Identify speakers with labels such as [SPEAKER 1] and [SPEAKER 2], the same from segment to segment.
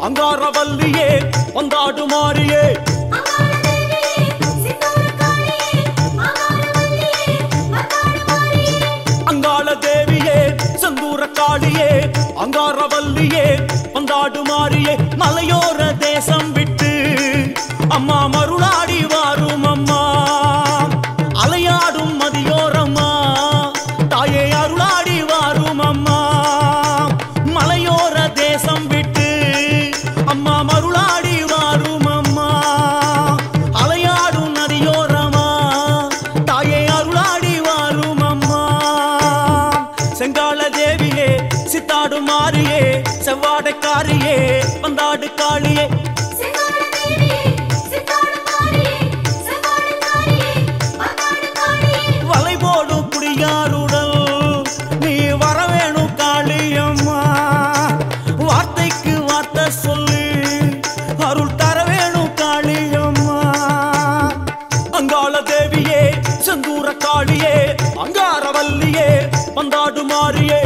[SPEAKER 1] அங்காரவல்லியே வந்தாடு மாறியே அங்காள தேவியே செந்தூர காளியே அங்காரவல்லியே வந்தாடு மாறியே மலையோர தேசம் விட்டு அம்மா மருளாடி வாரும் அம்மா அலையாடும் மதியோரம்மா தாயே அருளாடி வாரும் அம்மா மலையோர தேசம் விட்டு அம்மா மருளாடி வாரும் அம்மா அலையாடும் நதியோரமா தாயே அருளாடி வாரும் அம்மா செங்கால தேவியே சித்தாடு மாறியே செவ்வாடைக்காரியே வந்தாடு காளியே வலை போடும் குடியாருடல் நீ வரவேணும் காளியம்மா வார்த்தைக்கு வார்த்தை சொல்லி அருள் தர வேணும் காளியம்மா அங்காள தேவியே செந்தூர காளியே அங்காரவல்லியே வந்தாடு மாறியே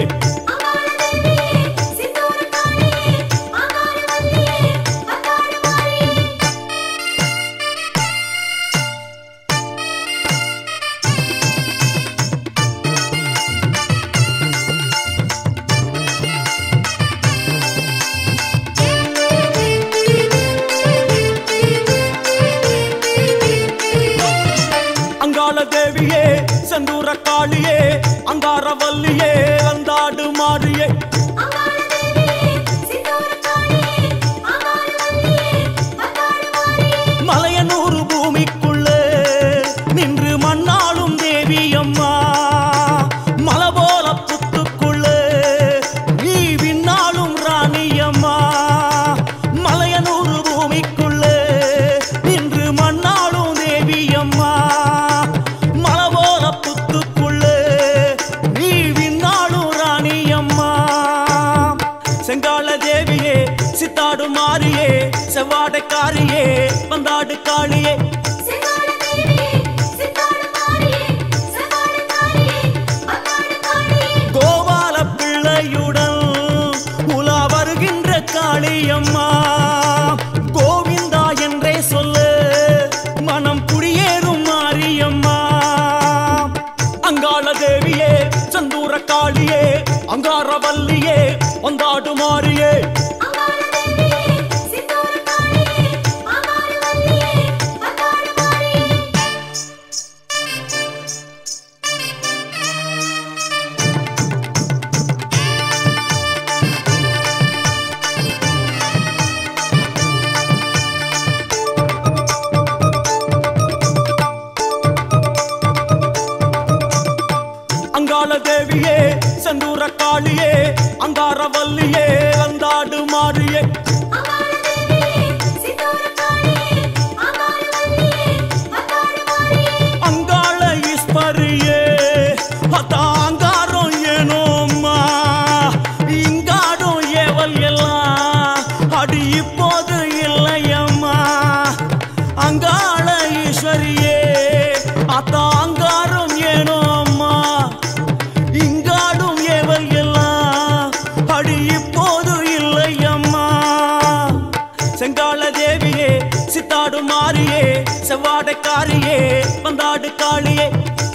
[SPEAKER 1] அங்காள தேவியே செந்தூர காளியே அங்காரவல்லியே வந்தாடு மாறியே மலையனூறு பூமிக்குள்ளே நின்று மண்ணாளும் தேவி அம்மா மலை போல புத்துக்குள்ளே நீ விண்ணாளும் ராணி அம்மா மலையனூறு பூமிக்குள்ளே நின்று மண்ணாளும் தேவி அம்மா மலை போல புத்துக்குள்ளே நீ விண்ணாளும் ராணி அம்மா செங்கால தேவியே சித்தாடு மாறியே செவ்வாடைக்காரியே வந்தாடு காளியே கோபால பிள்ளையுடன் உலா வருகின்ற காளியம்மா கோவிந்தா என்றே சொல்லு மனம் குடியேறும் மாரியம்மா அங்காள தேவியே சந்தூர காளியே அங்காரவல்லியே வந்தாடு மாறியே அங்காள தேவியே செந்தூர காளியே அங்காரவல்லியே வந்தாடு மாறியே அங்காள ஈஸ்வரியே அத்தாங்காரம் ஏனோம்மா இங்காடும் ஏவல் எல்லாம் அடி இப்போது இல்லையம்மா அங்காள ஈஸ்வரியே அத்தாங்காரம் ஏனோம்மா இங்காடும் ஏவல் எல்லாம் அடி இப்போது இல்லையம்மா செங்கால தேவியே சித்தாடு மாறியே செவ்வாடைக்காரியே வந்தாடு காளியே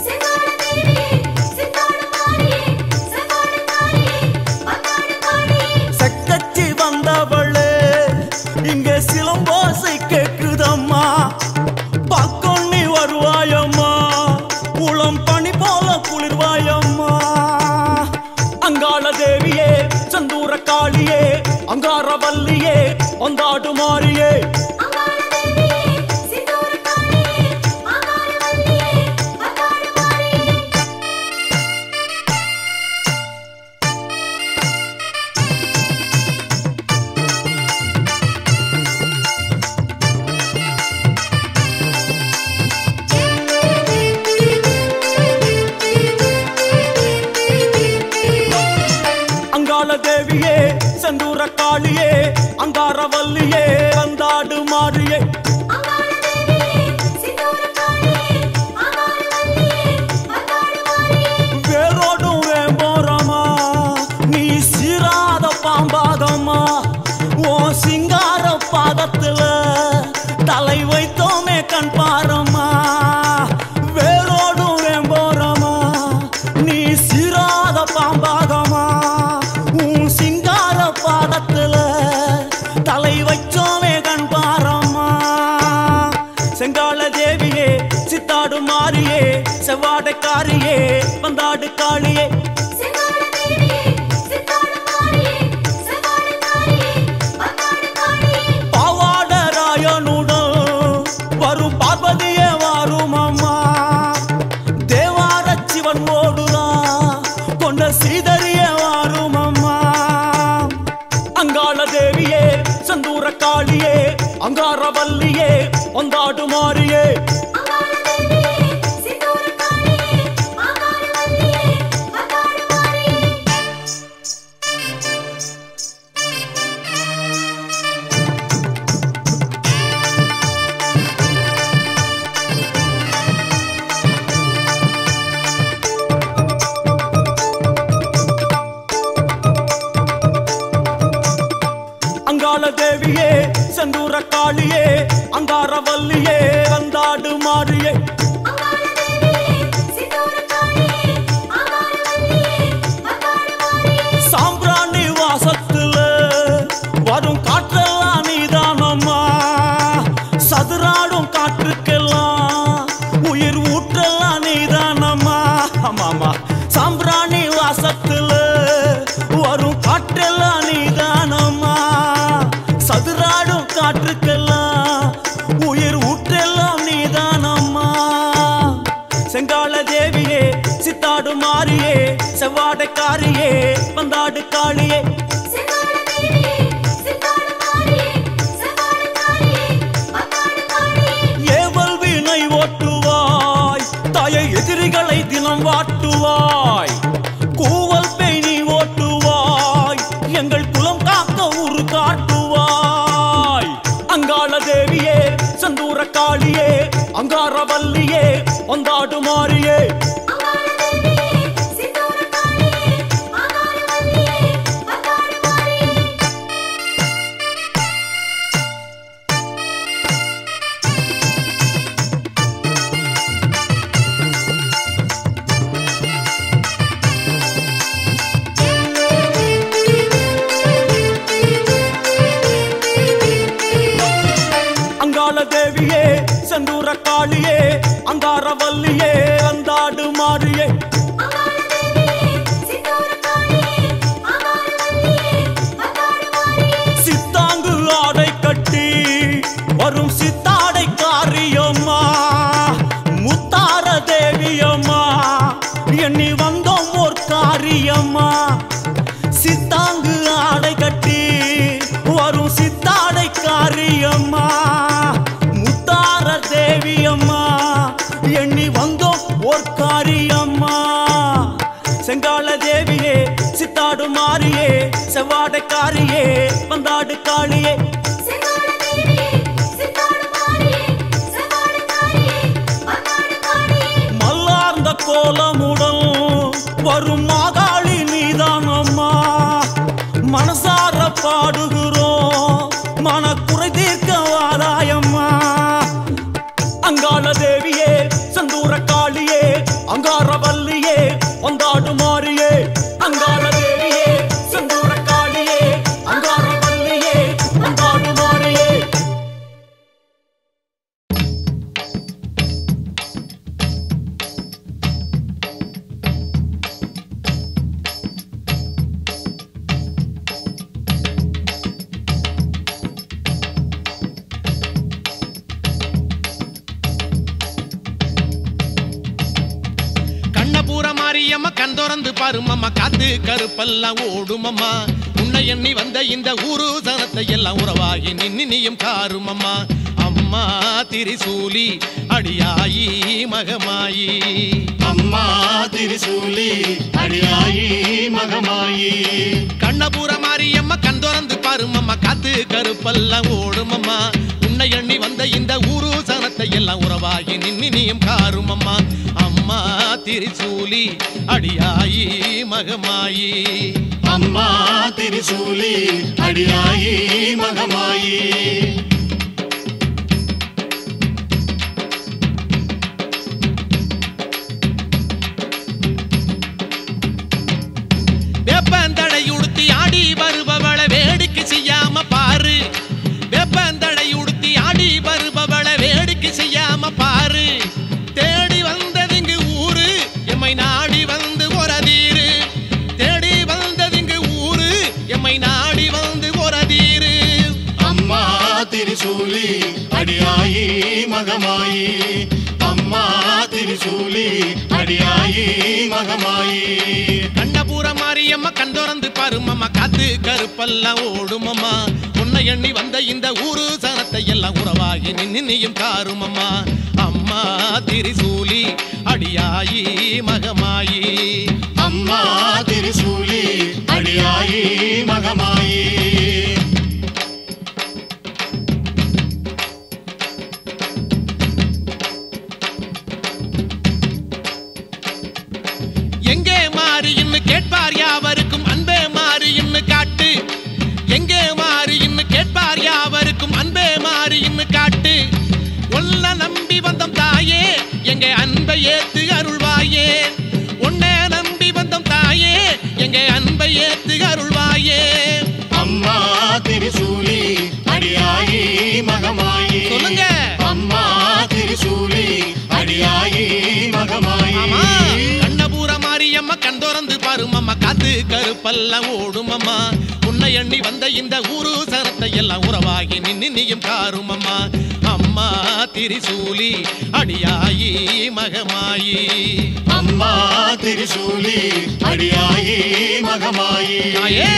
[SPEAKER 1] செக்கச்சி வந்தவளே இங்க சிலம்போசை கேக்குதம்மா பக்கம் நீ வருவாயம்மா உளம் பனி போல குளிர்வாயம்மா அங்காள தேவியே சந்தூர காளியே அங்காரவல்லியே வந்தாடு மாறியே அங்காள தேவியே செந்தூர காளியே அங்காரவல்லியே வந்தாடு மாறியே வேரோடும் வேம்போரமா நீ சீராத பாம்பாதம்மா ஓ சிங்க சீதறிய வாரும் அம்மா அங்காள தேவியே செந்தூர காளியே அங்காரவல்லியே வந்தாடு மாறியே அங்காள தேவியே செந்தூர காளியே அங்காரவல்லியே வந்தாடு மாறியே சாம்பிராணி வாசத்துல வரும் காற்றெல்லாம் நீதானம்மா சதுராடும் காற்றுக்கெல்லாம் உயிர் ஊற்றெல்லாம் நீதானம்மா ஆமாமா சாம்பிராணி வாசத்துல வரும் காற்றெல்லாம் நீதானம்மா சதுராடும் காற்றுக்கெல்லாம் உயிர் ஊற்றெல்லாம் நீதானம்மா செங்கால தேவியே சித்தாடு மாறியே செவ்வாடைக்காரியே வந்தாடு காளியே ஏவல் வீணை ஓட்டுவாய் தாயை எதிரிகளை தினம் வாட்டுவாய் கூவல் பேணி ஓட்டுவாய் எங்கள் குலம் காக்க உரு காட்டுவாய் அங்காள தேவியே சந்தூர காளியே அங்காரவல்லியே வந்தாடு மாறியே அங்காள தேவியே செந்தூர காளியே அங்காரவல்லியே வந்தாடு மாறியே சித்தாங்கு ஆடை கட்டி வரும் சித்தாடை காரியம்மா முத்தார தேவியம்மா எண்ணி வந்தோம் ஓர் காரியம்மா சித்தாங்கு ஆடை கட்டி வரும் சித்தாடை காரியம்மா முத்தார தேவியம்மா எண்ணி வந்தோம் ஓர் காரியம்மா செங்கால தேவியே சித்தாடு மாறியே செவ்வாடைக்காரியே வந்தாடு காளியே மல்லார்ந்த கோலமுடன் வரும் மாகாளி நீதானம்மா மனசார பாடுகிறோம் மனக்குறை தீர்க்க வாராயம்மா அங்காள தேவியே சந்தூர காளியே அங்காரவல்லியே வந்தாடு மாறியே அங்காள தேவியே சந்தூர காளியே அங்காரவல்லியே வந்தாடு மாறியே
[SPEAKER 2] கண்ணபூர மாரியம்மா கண் திறந்து பாருமம்மா காத்து கருப்பெல்லாம் ஓடுமம்மா உன்னை எண்ணி வந்த இந்த ஊரு சனத்தை எல்லாம் உறவாகி நின்னு நீயும் காருமம்மா அம்மா திரிசூலி அடியாயி மகமாயி
[SPEAKER 3] அம்மா திரிசூலி அடியாயி மகமாயி
[SPEAKER 2] கண்ணபூர மாரியம்மா கண் திறந்து பாருமம்மா காத்து கருப்பெல்லாம் ஓடுமம்மா உன்னை எண்ணி வந்த இந்த ஊரு சனத்தை எல்லாம் உறவாகி நின்னு நீயும் காருமம்மா அம்மா திரிசூலி அடியாயி மகமாயி
[SPEAKER 3] அம்மா திரிசூலி அடியாயி மகமாயி
[SPEAKER 2] வேப்பந்தடை உடுத்தி ஆடி வருபவள வேடிக்கை செய்யாம பாரு வேப்பந்தடை உடுத்தி ஆடி வருபவள வேடிக்கை செய்யாம பாரு தேடி வந்ததிங்கு ஊரு எம்மை நாடி வந்து ஒரதீரு தேடி வந்ததிங்கு ஊரு எம்மை நாடி வந்து ஒரதீரு
[SPEAKER 3] அம்மா திரிசூலி அடியாயி மகமாயி அம்மா திரிசூலி திரிசூலி அடியாயி மகமாயி
[SPEAKER 2] கண்டபூர மாரியம்மா கண் திறந்து பாருமம்மா காத்து கருப்பெல்லாம் ஓடுமம்மா உன்னை எண்ணி வந்த இந்த ஊரு சனத்தை எல்லாம் உறவாகி நின்னு நீயும் காருமம்மா அம்மா திரிசூலி அடியாயி மகமாயி
[SPEAKER 3] அம்மா திரிசூலி அடியாயி மகமாயி
[SPEAKER 2] எங்கே மாறின்னு கேட்பார் யாவருக்கும் அன்பே மாறின்னு காட்டு எங்கே மாறின்னு கேட்பார் யாவருக்கும் அன்பே மாறின்னு காட்டு உன்னை நம்பி வந்தோம் தாயே எங்க அன்பை ஏத்து அருள்வாயே உன்னை நம்பி வந்தோம் தாயே எங்க அன்பை ஏத்து அருள்வாயே
[SPEAKER 3] அம்மா திரிசூலி அடியாயி மகமாயி
[SPEAKER 2] சொல்லுங்க.
[SPEAKER 3] அம்மா திரிசூலி அடியாயி மகமாயி
[SPEAKER 2] ஆமா கண்ணபூர மாரியம்மா கண் திறந்து பாருமம்மா காத்து கருப்பெல்லாம் ஓடுமம்மா உன்னை எண்ணி வந்த இந்த ஊரு சரத்தை எல்லாம் உறவாகி நின்னு நீயும் காருமம்மா அம்மா திரிசூலி அடியாயி மகமாயி
[SPEAKER 3] அம்மா திரிசூலி அடியாயி மகமாயி
[SPEAKER 2] தாயே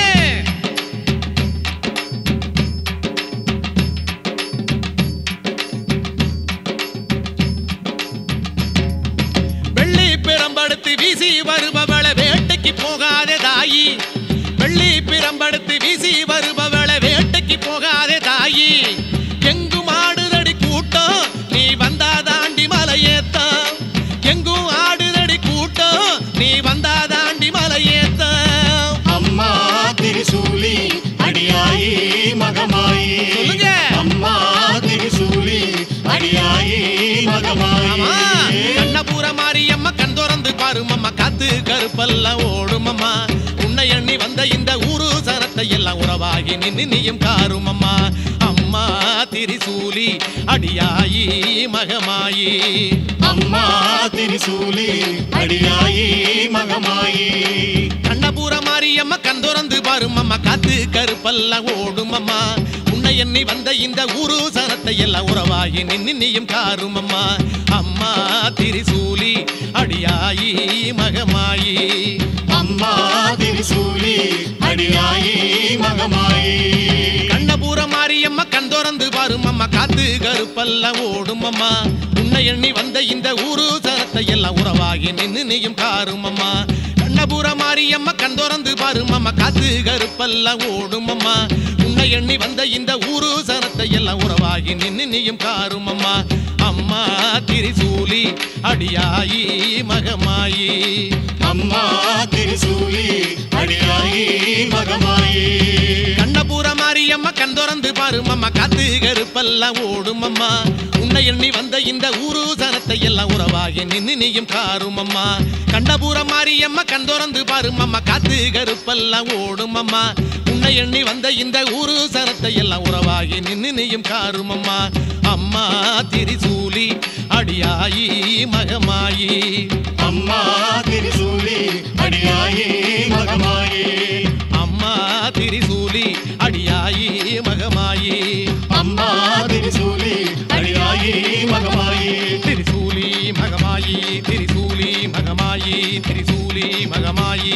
[SPEAKER 2] வெள்ளி பிரம்படுத்து வீசி வருபவள வேட்டைக்கு போகாதே தாயி வெள்ளி பிரம்படுத்து வீசி வருபவள வேட்டைக்கு போகாதே தாயி எங்கும் ஆடுதடி கூட்டம் நீ வந்தா தாண்டி மலையேத்தம் எங்கும் ஆடுதடி கூட்டம் நீ வந்தா தாண்டி மலையேத்தம்
[SPEAKER 3] அம்மா திரிசூலி அடியாயி மகமாயி
[SPEAKER 2] சொல்லுங்க.
[SPEAKER 3] அம்மா திரிசூலி அடியாயி மகமாயி
[SPEAKER 2] ஆமா கண்ணபூர மாரியம்மா கண் திறந்து பாருமம்மா காத்து கருப்பெல்லாம் ஓடுமம்மா உன்னை எண்ணி வந்த இந்த ஊரு சனத்தை எல்லாம் உறவாகி நின்னு நீயும் காருமம்மா அம்மா திரிசூலி அடியாயி மகமாயி
[SPEAKER 3] அம்மா திரிசூலி அடியாயி மகமாயி
[SPEAKER 2] கண்ணபூர மாரியம்மா கண் திறந்து பாருமம்மா காத்து கருப்பெல்லாம் ஓடுமம்மா உன்னை எண்ணி வந்த இந்த ஊரு சனத்தை எல்லாம் உறவாகி நின்னு நீயும் காருமம்மா அம்மா திரிசூலி அடியாயி மகமாயி
[SPEAKER 3] அம்மா திரிசூலி அடியாயி மகமாயி
[SPEAKER 2] கண்ணபூர மாரியம்மா கண் திறந்து பாருமம்மா காத்து கருப்பெல்லாம் ஓடுமம்மா உன்னை எண்ணி வந்த இந்த ஊரு சனத்தை எல்லாம் உறவாகி நின்னு நீயும் காருமம்மா கண்ணபூர மாரியம்மா கண் திறந்து பாருமம்மா காத்து கருப்பெல்லாம் ஓடுமம்மா உன்னை எண்ணி வந்த இந்த ஊரு சனத்தை எல்லாம் உறவாகி நின்னு நீயும் காருமம்மா அம்மா திரிசூலி அடியாயி மகமாயி
[SPEAKER 3] அம்மா திரிசூலி அடியாயி மகமாயி
[SPEAKER 2] கண்ணபூர மாரியம்மா கண் திறந்து பாருமம்மா காத்து கருப்பெல்லாம் ஓடுமம்மா உன்னை எண்ணி வந்த இந்த ஊரு சனத்தை எல்லாம் உறவாகி நின்னு நீயும் காருமம்மா கண்ணபூர மாரியம்மா கண் திறந்து பாருமம்மா காத்து கருப்பெல்லாம் ஓடுமம்மா உன்னை எண்ணி வந்த இந்த ஊரு சனத்தை எல்லாம் உறவாகி நின்னு நீயும் காருமம்மா அம்மா திரிசூலி அடியாயி மகமாயி
[SPEAKER 3] அம்மா திரிசூலி அடியாயி மகமாயி
[SPEAKER 2] அம்மா திரிசூலி அடியாயி மகமாயி
[SPEAKER 3] அம்மா திரிசூலி அடியாயி மகமாயி
[SPEAKER 2] திரிசூலி மகமாயி திரிசூலி மகமாயி திரிசூலி மகமாயி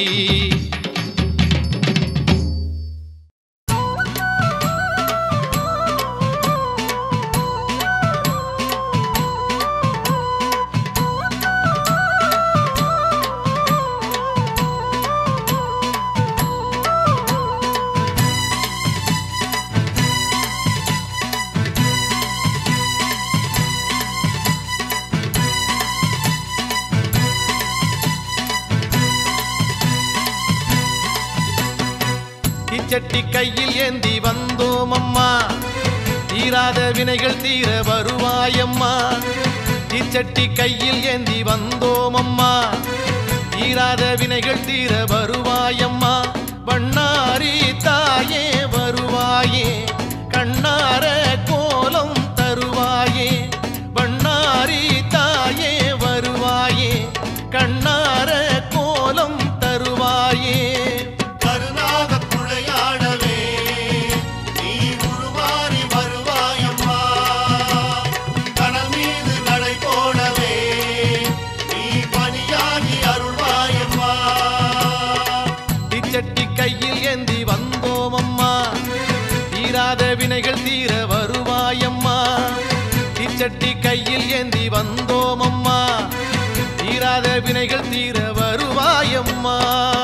[SPEAKER 2] இச்சட்டி கையில் ஏந்தி வந்தோம் அம்மா தீராத வினைகள் தீர வருவாயம்மா இச்சட்டி கையில் ஏந்தி வந்தோம் அம்மா தீராத வினைகள் தீர வருவாயம்மா பண்ணாரி தாயே வருவாயே கண்ணார கோலம் தருவாயே பண்ணாரி தாயே வருவாயே கண்ணார கோலம் தருவாயே
[SPEAKER 3] கருணாக குழையாடவே நீ உருவாரி வருவாயம்மா கடல் மீது நடை போடவே
[SPEAKER 2] வினைகள் தீர வருவாயம்மா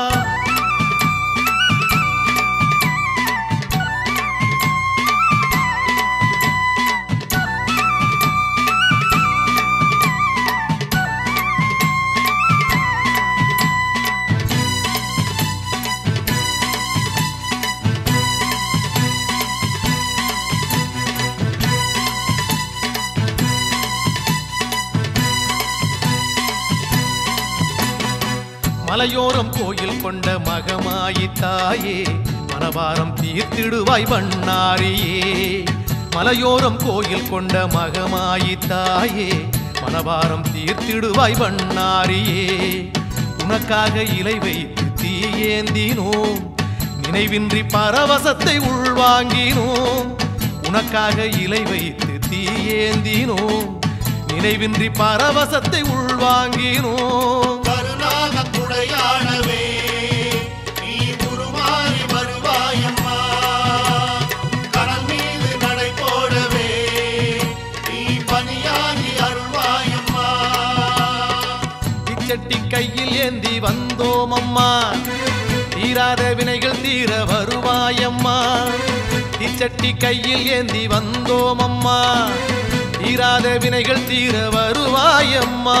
[SPEAKER 2] மலையோரம் கோயில் கொண்ட மகமாயி தாயே மனவாரம் தீர்த்திடுவாய் பண்ணாரியே மலையோரம் கோயில் கொண்ட மகமாயி தாயே மனவாரம் தீர்த்திடுவாய் பண்ணாரியே உனக்காக இலை வைத்து தீயேந்தினோம் நினைவின்றி பரவசத்தை உள்வாங்கினோம் உனக்காக இலை வைத்து தீயேந்தினோம் நினைவின்றி பரவசத்தை உள்வாங்கினோம்
[SPEAKER 3] கருணாக குடையாடவே நீ உருமாறி வருவாயம்மா கடல் மீது நடை போடவே நீ பனியாகி அருள்வாயம்மா
[SPEAKER 2] இச்சட்டி கையில் ஏந்தி வந்தோம் அம்மா தீராத வினைகள் தீர வருவாயம்மா இச்சட்டி கையில் ஏந்தி வந்தோம் அம்மா தீராத வினைகள் தீர வருவாயம்மா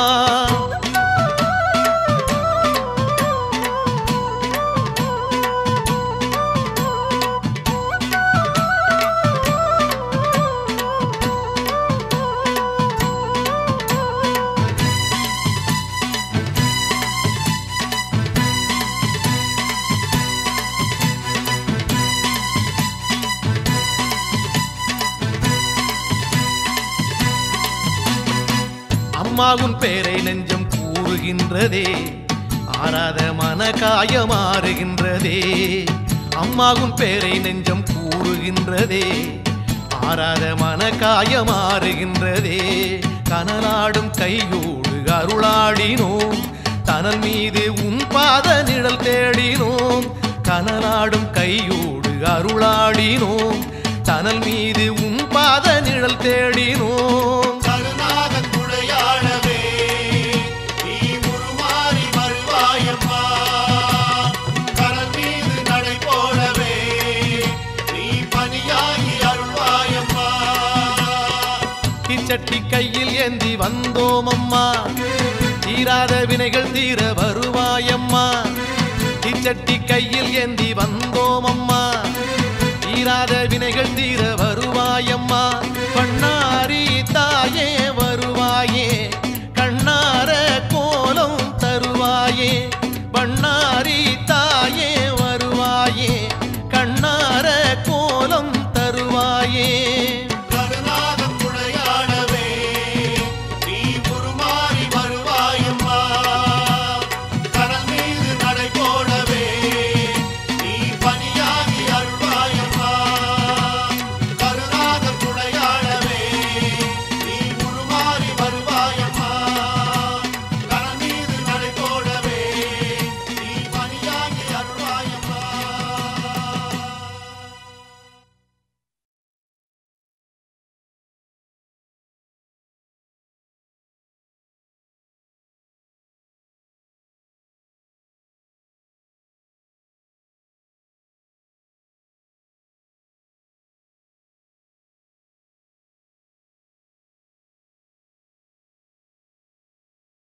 [SPEAKER 2] அம்மாவுன் பேரை நெஞ்சம் கூறுகின்றதே ஆராத மன காயமாறுகின்றதே அம்மாவுன் பேரை நெஞ்சம் கூறுகின்றதே ஆராத மன காயமாறுகின்றதே கனலாடும் கையோடு அருளாடினோம் தனல் மீது உன் பாத நிழல் தேடினோம் கனலாடும் கையோடு அருளாடினோம் தனல் மீது உன் பாத நிழல் தேடினோம்
[SPEAKER 3] கருணாக குடையாடவே நீ உருமாறி வருவாயம்மா கடல் மீது நடை போடவே நீ பனியாகி அருள்வாயம்மா
[SPEAKER 2] இச்சட்டி கையில் ஏந்தி வந்தோம் அம்மா தீராத வினைகள் தீர வருவாயம்மா இச்சட்டி கையில் ஏந்தி வந்தோம் அம்மா தீராத வினைகள் தீர வருவாயம்மா பண்ணாரி தாயே வரு